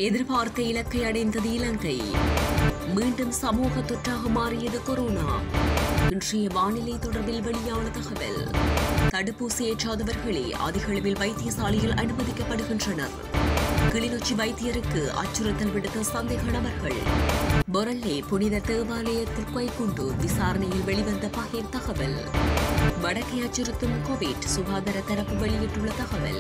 எதிர்பார்த்த இலக்கை அடைந்தது இலங்கை மீண்டும் சமூக தொற்றாக மாறியது கொரோனா இன்றைய வானிலை தொடர்பில் வெளியான தகவல் தடுப்பூசி ஏற்றாதவர்களே அதிக அளவில் வைத்தியசாலையில் அனுமதிக்கப்படுகின்றனர் கிளிநொச்சி வைத்தியருக்கு அச்சுறுத்தல் விடுத்த சந்தேக நபர்கள் பொரல்லே புனித தேவாலயத்தில் கொண்டு விசாரணையில் வெளிவந்த பகிர் தகவல் வடக்கை அச்சுறுத்தும் கோவிட் சுகாதார தரப்பு வெளியிட்டுள்ள தகவல்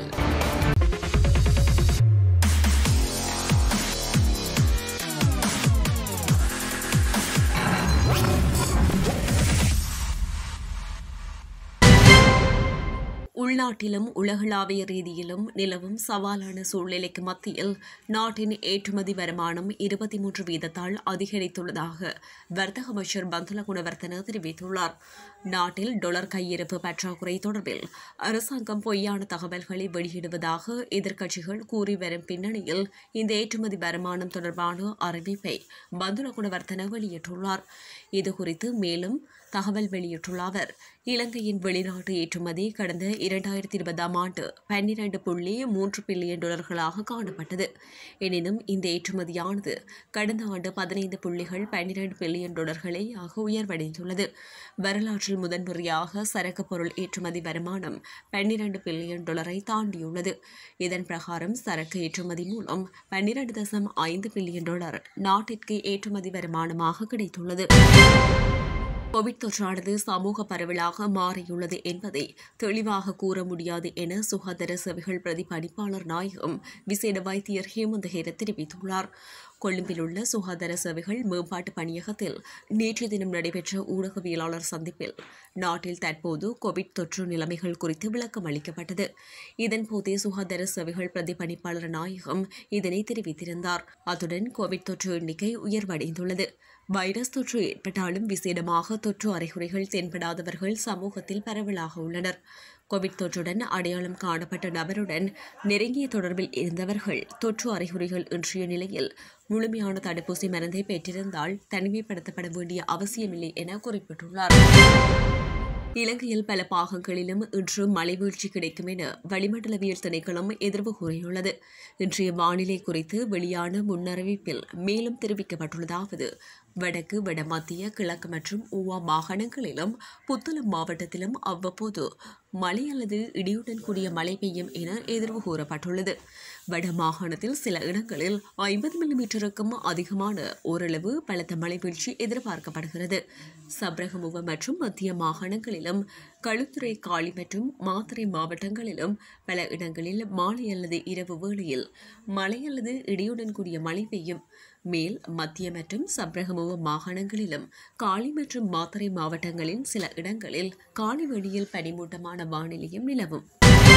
உள்நாட்டிலும் உலகளாவிய ரீதியிலும் நிலவும் சவாலான சூழ்நிலைக்கு மத்தியில் நாட்டின் ஏற்றுமதி வருமானம் இருபத்தி மூன்று வீதத்தால் அதிகரித்துள்ளதாக வர்த்தக அமைச்சர் பந்துல குணவர்த்தன தெரிவித்துள்ளார் நாட்டில் டொலர் கையிருப்பு பற்றாக்குறை தொடர்பில் அரசாங்கம் பொய்யான தகவல்களை வெளியிடுவதாக எதிர்க்கட்சிகள் கூறி வரும் பின்னணியில் இந்த ஏற்றுமதி வருமானம் தொடர்பான அறிவிப்பை பந்துல குணவர்த்தன வெளியிட்டுள்ளார் இதுகுறித்து மேலும் தகவல் வெளியிட்டுள்ள அவர் இலங்கையின் வெளிநாட்டு ஏற்றுமதி கடந்த இரண்டாயிரத்தி இருபதாம் ஆண்டு பன்னிரண்டு புள்ளி மூன்று பில்லியன் டாலர்களாக காணப்பட்டது எனினும் இந்த ஏற்றுமதியானது கடந்த ஆண்டு பதினைந்து புள்ளிகள் பன்னிரண்டு பில்லியன் டாலர்களை ஆக உயர்வடைந்துள்ளது வரலாற்றில் முதன்முறையாக சரக்கு பொருள் ஏற்றுமதி வருமானம் பன்னிரண்டு பில்லியன் டாலரை தாண்டியுள்ளது இதன் பிரகாரம் சரக்கு ஏற்றுமதி மூலம் பன்னிரண்டு தசம் ஐந்து பில்லியன் டாலர் நாட்டிற்கு ஏற்றுமதி வருமானமாக கிடைத்துள்ளது கோவிட் தொற்றானது சமூக பரவலாக மாறியுள்ளது என்பதை தெளிவாக கூற முடியாது என சுகாதார சேவைகள் பிரதிபலிப்பாளர் நாயகம் விசேட வைத்தியர் ஹேமந்த ஹேர தெரிவித்துள்ளார் கொழும்பில் உள்ள சுகாதார சேவைகள் மேம்பாட்டு பணியகத்தில் நேற்று தினம் நடைபெற்ற ஊடகவியலாளர் சந்திப்பில் நாட்டில் தற்போது கோவிட் தொற்று நிலைமைகள் குறித்து விளக்கம் அளிக்கப்பட்டது இதன்போதே சுகாதார சேவைகள் பிரதிபலிப்பாளர் நாயகம் இதனை தெரிவித்திருந்தார் அத்துடன் கோவிட் தொற்று எண்ணிக்கை உயர்வடைந்துள்ளது வைரஸ் தொற்று ஏற்பட்டாலும் விசேடமாக தொற்று அறிகுறிகள் தென்படாதவர்கள் சமூகத்தில் பரவலாக உள்ளனர் கோவிட் தொற்றுடன் அடையாளம் காணப்பட்ட நபருடன் நெருங்கிய தொடர்பில் இருந்தவர்கள் தொற்று அறிகுறிகள் இன்றைய நிலையில் முழுமையான தடுப்பூசி மருந்தை பெற்றிருந்தால் தனிமைப்படுத்தப்பட வேண்டிய அவசியமில்லை என குறிப்பிட்டுள்ளார் இலங்கையில் பல பாகங்களிலும் இன்று மழை வீழ்ச்சி கிடைக்கும் என வளிமண்டலவியல் திணைக்களம் எதிர்வு கூறியுள்ளது இன்றைய வானிலை குறித்து வெளியான முன்னறிவிப்பில் மேலும் தெரிவிக்கப்பட்டுள்ளதாவது வடக்கு வடமத்திய கிழக்கு மற்றும் ஊவா மாகாணங்களிலும் புத்தளம் மாவட்டத்திலும் அவ்வப்போது மழை அல்லது இடியுடன் கூடிய மழை பெய்யும் என எதிர்வு கூறப்பட்டுள்ளது வட மாகாணத்தில் சில இடங்களில் ஐம்பது மில்லிமீட்டருக்கும் அதிகமான ஓரளவு பலத்த மழை வீழ்ச்சி எதிர்பார்க்கப்படுகிறது சப்ரகமுவ மற்றும் மத்திய மாகாணங்களிலும் களுத்துறை காளி மற்றும் மாத்தறை மாவட்டங்களிலும் பல இடங்களில் மாலை அல்லது இரவு வேளையில் மழை அல்லது இடியுடன் கூடிய மழை பெய்யும் மேல் மத்திய மற்றும் சப்ரகமுவ மாகாணங்களிலும் காளி மற்றும் மாத்தறை மாவட்டங்களின் சில இடங்களில் காலை வெளியில் பனிமூட்டமான வானிலையும் நிலவும்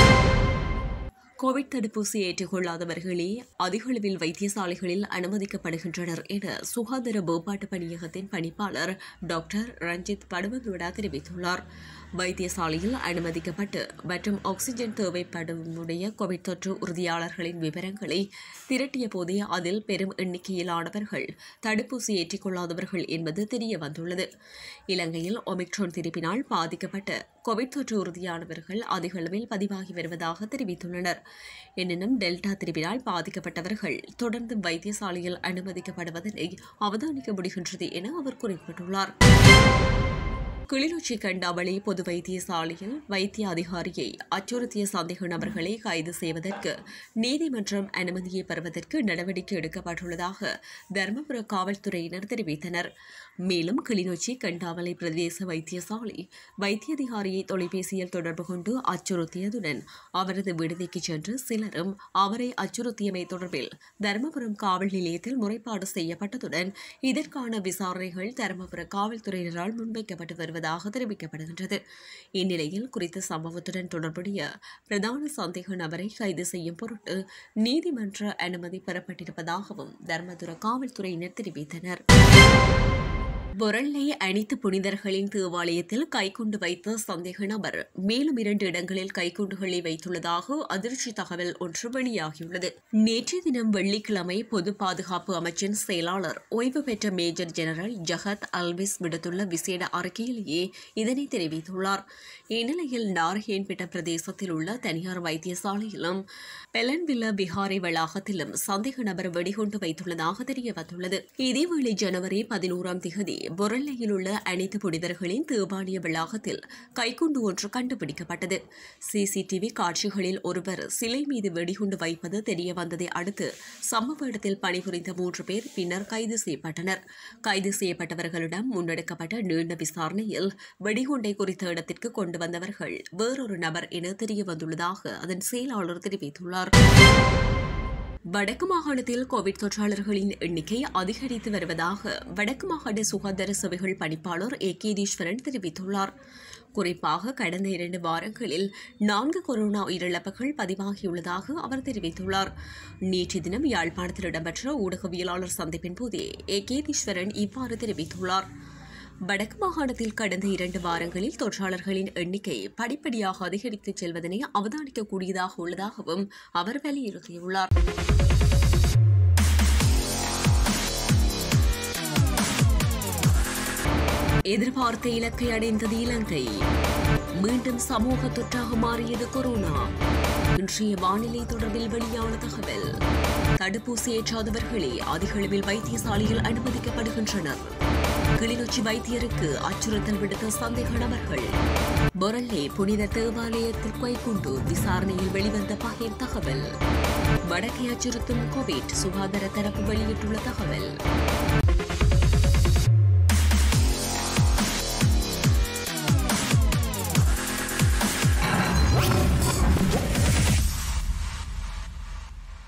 கோவிட் தடுப்பூசி ஏற்றுக்கொள்ளாதவர்களே அதிக அளவில் வைத்தியசாலைகளில் அனுமதிக்கப்படுகின்றனர் என சுகாதார மேம்பாட்டு பணியகத்தின் பணிப்பாளர் டாக்டர் ரஞ்சித் படுவதுடா தெரிவித்துள்ளார் வைத்தியசாலையில் அனுமதிக்கப்பட்டு மற்றும் ஆக்ஸிஜன் தேவைப்படுடைய கோவிட் தொற்று உறுதியாளர்களின் விவரங்களை திரட்டிய போதே அதில் பெரும் எண்ணிக்கையிலானவர்கள் தடுப்பூசி ஏற்றிக்கொள்ளாதவர்கள் என்பது தெரிய வந்துள்ளது இலங்கையில் ஒமிக்ரோன் திருப்பினால் பாதிக்கப்பட்ட கோவிட் தொற்று உறுதியானவர்கள் அதிக அளவில் பதிவாகி வருவதாக தெரிவித்துள்ளனர் எனினும் டெல்டா திருப்பினால் பாதிக்கப்பட்டவர்கள் தொடர்ந்து வைத்தியசாலையில் அனுமதிக்கப்படுவதனை அவதானிக்க முடிகின்றது என அவர் குறிப்பிட்டுள்ளார் கிளிநொச்சி கண்டாவளி பொது வைத்தியசாலையில் வைத்திய அதிகாரியை அச்சுறுத்திய சந்தேக நபர்களை கைது செய்வதற்கு நீதிமன்றம் அனுமதியை பெறுவதற்கு நடவடிக்கை எடுக்கப்பட்டுள்ளதாக தருமபுர காவல்துறையினர் தெரிவித்தனர் மேலும் கிளிநொச்சி கண்டாவளை பிரதேச வைத்தியசாலை வைத்திய அதிகாரியை தொலைபேசியில் தொடர்பு கொண்டு அச்சுறுத்தியதுடன் அவரது விடுதிக்கு சென்று சிலரும் அவரை அச்சுறுத்தியமை தொடர்பில் தருமபுரம் காவல் நிலையத்தில் முறைப்பாடு செய்யப்பட்டதுடன் இதற்கான விசாரணைகள் தருமபுர காவல்துறையினரால் முன்வைக்கப்பட்டு வருவதாக தெரிவிக்கப்படுகின்றது இந்நிலையில் குறித்த சம்பவத்துடன் தொடர்புடைய பிரதான சந்தேக நபரை கைது செய்யும் பொருட்டு நீதிமன்ற அனுமதி பெறப்பட்டிருப்பதாகவும் தர்மதுர காவல்துறையினர் தெரிவித்தனர் பொருளை அனைத்து புனிதர்களின் தேவாலயத்தில் கைக்குண்டு வைத்த சந்தேக நபர் மேலும் இரண்டு இடங்களில் கைக்குண்டுகளை வைத்துள்ளதாக அதிர்ச்சி தகவல் ஒன்று வெளியாகியுள்ளது நேற்றைய தினம் வெள்ளிக்கிழமை பொது பாதுகாப்பு அமைச்சின் செயலாளர் ஓய்வு பெற்ற மேஜர் ஜெனரல் ஜஹத் அல்விஸ் விடுத்துள்ள விசேட அறிக்கையிலேயே இதனை தெரிவித்துள்ளார் இந்நிலையில் நாரகேன்பேட்ட பிரதேசத்தில் உள்ள தனியார் வைத்தியசாலையிலும் பெலன்வில்ல பிஹாரி வளாகத்திலும் சந்தேக நபர் வெடிகுண்டு வைத்துள்ளதாக தெரிய வந்துள்ளது இதேவேளை ஜனவரி பதினோராம் திகதி பொருளையில் உள்ள அனைத்து புனிதர்களின் தேவாலய வளாகத்தில் கைக்குண்டு ஒன்று கண்டுபிடிக்கப்பட்டது சிசிடிவி காட்சிகளில் ஒருவர் சிலை மீது வெடிகுண்டு வைப்பது தெரிய வந்ததை அடுத்து சம்பவ இடத்தில் பணிபுரிந்த மூன்று பேர் பின்னர் கைது செய்யப்பட்டனர் கைது செய்யப்பட்டவர்களிடம் முன்னெடுக்கப்பட்ட நீண்ட விசாரணையில் வெடிகுண்டை குறித்த இடத்திற்கு கொண்டு வந்தவர்கள் வேறொரு நபர் என தெரிய வந்துள்ளதாக அதன் செயலாளர் தெரிவித்துள்ளார் வடக்கு மாகாணத்தில் கோவிட் தொற்றாளர்களின் எண்ணிக்கை அதிகரித்து வருவதாக வடக்கு மாகாண சுகாதார சேவைகள் பணிப்பாளர் ஏ கேதீஸ்வரன் தெரிவித்துள்ளார் குறிப்பாக கடந்த இரண்டு வாரங்களில் நான்கு கொரோனா உயிரிழப்புகள் பதிவாகியுள்ளதாக அவர் தெரிவித்துள்ளார் நேற்று தினம் யாழ்ப்பாணத்தில் இடம்பெற்ற ஊடகவியலாளர் சந்திப்பின் போதே ஏ கேதீஸ்வரன் இவ்வாறு தெரிவித்துள்ளார் வடக்கு மாகாணத்தில் கடந்த இரண்டு வாரங்களில் தொற்றாளர்களின் எண்ணிக்கை படிப்படியாக அதிகரித்துச் செல்வதனை அவதானிக்கக்கூடியதாக உள்ளதாகவும் அவர் வலியுறுத்தியுள்ளார் எதிர்பார்த்த இலக்கை அடைந்தது இலங்கை மீண்டும் சமூக தொற்றாக மாறியது கொரோனா இன்றைய வானிலை தொடர்பில் வெளியான தகவல் தடுப்பூசி ஏற்றாதவர்களே அதிக அளவில் வைத்தியசாலையில் அனுமதிக்கப்படுகின்றனர் கிளிநொச்சி வைத்தியருக்கு அச்சுறுத்தல் விடுத்த சந்தேக நபர்கள் பொரல்லே புனித தேவாலயத்தில் கைக்குண்டு விசாரணையில் வெளிவந்த பகிர் தகவல் வடக்கை அச்சுறுத்தும் கோவிட் சுகாதார தரப்பு வெளியிட்டுள்ள தகவல்